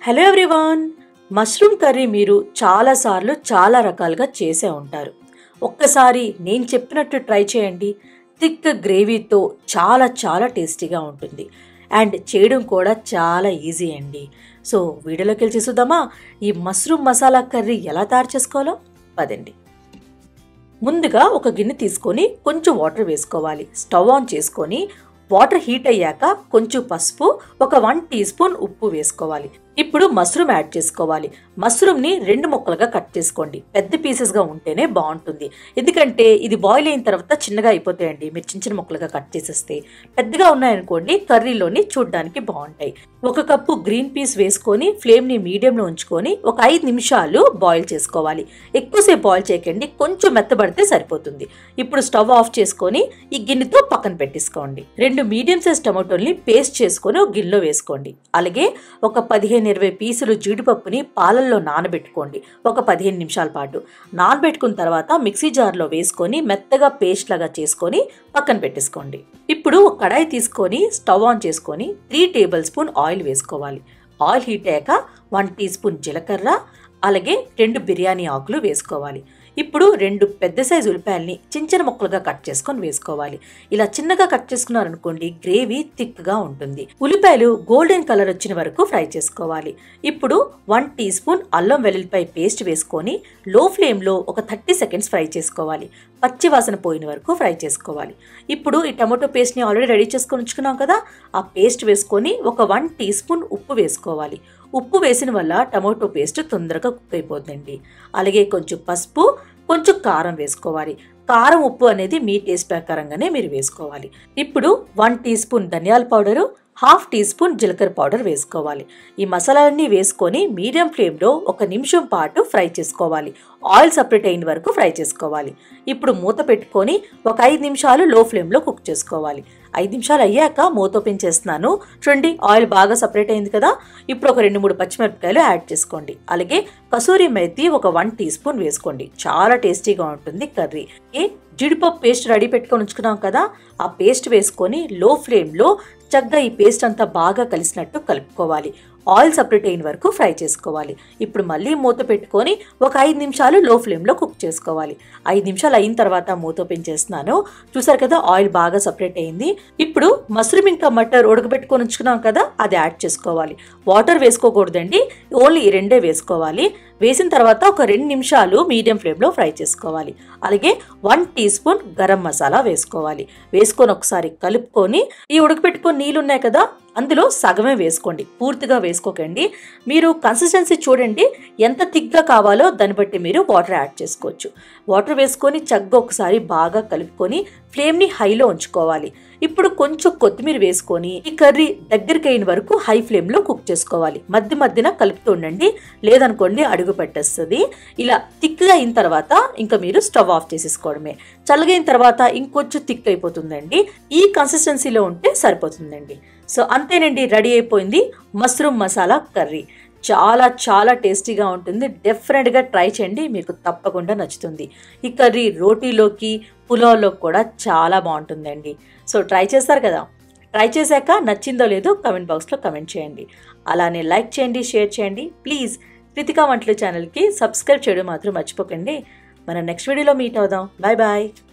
hello everyone mushroom curry మీరు చాలాసార్లు చాలా రకాలుగా చేసే ఉంటారు ఒక్కసారి నేను చెప్పినట్టు ట్రై చేయండి థిక్ గ్రేవీతో చాలా చాలా టేస్టీగా ఉంటుంది అండ్ చేయడం కూడా చాలా ఈజీ అండి సో వీడియోలోకి వెళ్ళి చూద్దామా ఈ మష్రూమ్ మసాలా కర్రీ ఎలా తయారు చేసుకోవాలో పదండి ముందుగా ఒక గిన్నె తీసుకొని కొంచెం వాటర్ వేసుకోవాలి స్టవ్ ఆన్ చేసుకొని వాటర్ హీట్ అయ్యాక కొంచెం పసుపు ఒక వన్ టీ స్పూన్ ఉప్పు వేసుకోవాలి ఇప్పుడు మష్రూమ్ యాడ్ చేసుకోవాలి మష్రూమ్ని రెండు ముక్కలుగా కట్ చేసుకోండి పెద్ద పీసెస్గా ఉంటేనే బాగుంటుంది ఎందుకంటే ఇది బాయిల్ అయిన తర్వాత చిన్నగా అయిపోతాయండి మీరు చిన్న చిన్న ముక్కలుగా కట్ చేసేస్తే పెద్దగా ఉన్నాయనుకోండి కర్రీలోని చూడ్డానికి బాగుంటాయి ఒక కప్పు గ్రీన్ పీస్ వేసుకొని ఫ్లేమ్ని మీడియంలో ఉంచుకొని ఒక ఐదు నిమిషాలు బాయిల్ చేసుకోవాలి ఎక్కువసేపు బాయిల్ చేయకండి కొంచెం మెత్తబడితే సరిపోతుంది ఇప్పుడు స్టవ్ ఆఫ్ చేసుకొని ఈ గిన్నెతో పక్కన పెట్టేసుకోండి రెండు మీడియం సైజ్ టమాటోల్ని పేస్ట్ చేసుకొని ఒక గిన్నెలో వేసుకోండి అలాగే ఒక పదిహేను ఇరవై పీసులు జీడిపప్పుని పాలల్లో నానబెట్టుకోండి ఒక పదిహేను నిమిషాల పాటు నానబెట్టుకున్న తర్వాత మిక్సీ జార్లో వేసుకొని మెత్తగా పేస్ట్ లాగా చేసుకొని పక్కన పెట్టేసుకోండి ఇప్పుడు ఒక కడాయి తీసుకొని స్టవ్ ఆన్ చేసుకొని త్రీ టేబుల్ స్పూన్ ఆయిల్ వేసుకోవాలి ఆయిల్ హీట్ అయ్యాక వన్ టీ స్పూన్ జీలకర్ర అలాగే రెండు బిర్యానీ ఆకులు వేసుకోవాలి ఇప్పుడు రెండు పెద్ద సైజు ఉల్లిపాయల్ని చిన్న చిన్న ముక్కలుగా కట్ చేసుకొని వేసుకోవాలి ఇలా చిన్నగా కట్ చేసుకున్నారనుకోండి గ్రేవీ థిక్గా ఉంటుంది ఉల్లిపాయలు గోల్డెన్ కలర్ వచ్చిన వరకు ఫ్రై చేసుకోవాలి ఇప్పుడు వన్ టీ స్పూన్ అల్లం వెల్లుల్లిపాయ పేస్ట్ వేసుకొని లో ఫ్లేమ్లో ఒక థర్టీ సెకండ్స్ ఫ్రై చేసుకోవాలి పచ్చి వాసన పోయిన వరకు ఫ్రై చేసుకోవాలి ఇప్పుడు ఈ టమాటో పేస్ట్ని ఆల్రెడీ రెడీ చేసుకొని ఉంచుకున్నాం కదా ఆ పేస్ట్ వేసుకొని ఒక వన్ టీ స్పూన్ ఉప్పు వేసుకోవాలి ఉప్పు వేసిన వల్ల టమాటో పేస్ట్ తొందరగా కుక్ అయిపోతుందండి అలాగే కొంచెం పసుపు కొంచెం కారం వేసుకోవాలి కారం ఉప్పు అనేది మీ టేస్ట్ ప్రకారంగానే మీరు వేసుకోవాలి ఇప్పుడు వన్ టీ స్పూన్ ధనియాల పౌడరు హాఫ్ టీ స్పూన్ జీలకర్ర పౌడర్ వేసుకోవాలి ఈ మసాలాలన్నీ వేసుకొని మీడియం ఫ్లేమ్లో ఒక నిమిషం పాటు ఫ్రై చేసుకోవాలి ఆయిల్ సపరేట్ అయిన వరకు ఫ్రై చేసుకోవాలి ఇప్పుడు మూత పెట్టుకొని ఒక ఐదు నిమిషాలు లో ఫ్లేమ్లో కుక్ చేసుకోవాలి ఐదు నిమిషాలు అయ్యాక మూత ఓపెన్ చేస్తున్నాను చూడండి ఆయిల్ బాగా సపరేట్ అయింది కదా ఇప్పుడు ఒక రెండు మూడు పచ్చిమిరపకాయలు యాడ్ చేసుకోండి అలాగే కసూరి మెత్తి ఒక వన్ టీ స్పూన్ వేసుకోండి చాలా టేస్టీగా ఉంటుంది కర్రీ ఏ జీడిపప్పు పేస్ట్ రెడీ పెట్టుకొని ఉంచుకున్నాం కదా ఆ పేస్ట్ వేసుకొని లో ఫ్లేమ్లో చక్కగా ఈ పేస్ట్ అంతా బాగా కలిసినట్టు కలుపుకోవాలి ఆయిల్ సపరేట్ అయిన వరకు ఫ్రై చేసుకోవాలి ఇప్పుడు మళ్ళీ మూత పెట్టుకొని ఒక ఐదు నిమిషాలు లో ఫ్లేమ్లో కుక్ చేసుకోవాలి ఐదు నిమిషాలు అయిన తర్వాత మూత ఓపెన్ చేస్తున్నాను చూసారు కదా ఆయిల్ బాగా సపరేట్ అయింది ఇప్పుడు మష్రూమ్ ఇంకా మటర్ ఉడకబెట్టుకొని ఉంచుకున్నాం కదా అది యాడ్ చేసుకోవాలి వాటర్ వేసుకోకూడదండి ఓన్లీ ఈ రెండే వేసుకోవాలి వేసిన తర్వాత ఒక రెండు నిమిషాలు మీడియం ఫ్లేమ్లో ఫ్రై చేసుకోవాలి అలాగే one teaspoon garam masala వేసుకోవాలి వేసుకొని ఒకసారి కలుపుకొని ఈ ఉడకపెట్టుకొని నీళ్ళు ఉన్నాయి కదా అందులో సగమే వేసుకోండి పూర్తిగా వేసుకోకండి మీరు కన్సిస్టెన్సీ చూడండి ఎంత థిక్గా కావాలో దాన్ని బట్టి మీరు వాటర్ యాడ్ చేసుకోవచ్చు వాటర్ వేసుకొని చక్కగా ఒకసారి బాగా కలుపుకొని ఫ్లేమ్ని హైలో ఉంచుకోవాలి ఇప్పుడు కొంచెం కొత్తిమీర వేసుకొని ఈ కర్రీ దగ్గరికి అయిన వరకు హై ఫ్లేమ్లో కుక్ చేసుకోవాలి మధ్య మధ్యన కలుపుతూ ఉండండి లేదనుకోండి అడుగు పెట్టేస్తుంది ఇలా థిక్గా అయిన తర్వాత ఇంకా మీరు స్టవ్ ఆఫ్ చేసేసుకోవడమే చల్లగైన తర్వాత ఇంకొంచెం థిక్ అయిపోతుందండి ఈ కన్సిస్టెన్సీలో ఉంటే సరిపోతుందండి సో అంతేనండి రెడీ అయిపోయింది మష్రూమ్ మసాలా కర్రీ చాలా చాలా టేస్టీగా ఉంటుంది డెఫినెట్గా ట్రై చేయండి మీకు తప్పకుండా నచ్చుతుంది ఈ కర్రీ రోటీలోకి పులావ్లో కూడా చాలా బాగుంటుందండి సో ట్రై చేస్తారు కదా ట్రై చేశాక నచ్చిందో లేదో కమెంట్ బాక్స్లో కమెంట్ చేయండి అలానే లైక్ చేయండి షేర్ చేయండి ప్లీజ్ కృతికా వంటలు ఛానల్కి సబ్స్క్రైబ్ చేయడం మాత్రం మర్చిపోకండి మనం నెక్స్ట్ వీడియోలో మీట్ అవుదాం బాయ్ బాయ్